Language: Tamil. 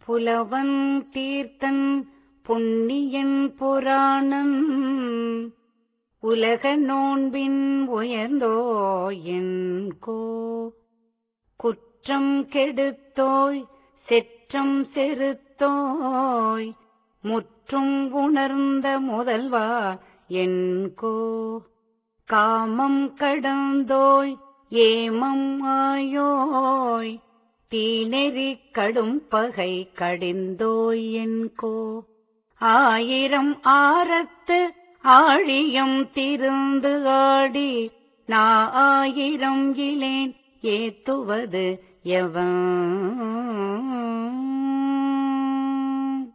புலவன் தீர்த்தன் புண்ணியன் புராணன் உலக நோன்பின் உயர்ந்தோயென்கோ குற்றம் கெடுத்தோய் செற்றம் செருத்தோய் முற்றும் உணர்ந்த முதல்வா என்கோ காமம் கடந்தோய் ஏமம் ஆயோய் தீநெறி கடும் பகை கடிந்தோய் என்கோ ஆயிரம் ஆரத்து ஆழியம் திருந்து ஆடி நா ஆயிரம் இலேன் ஏத்துவது எவன்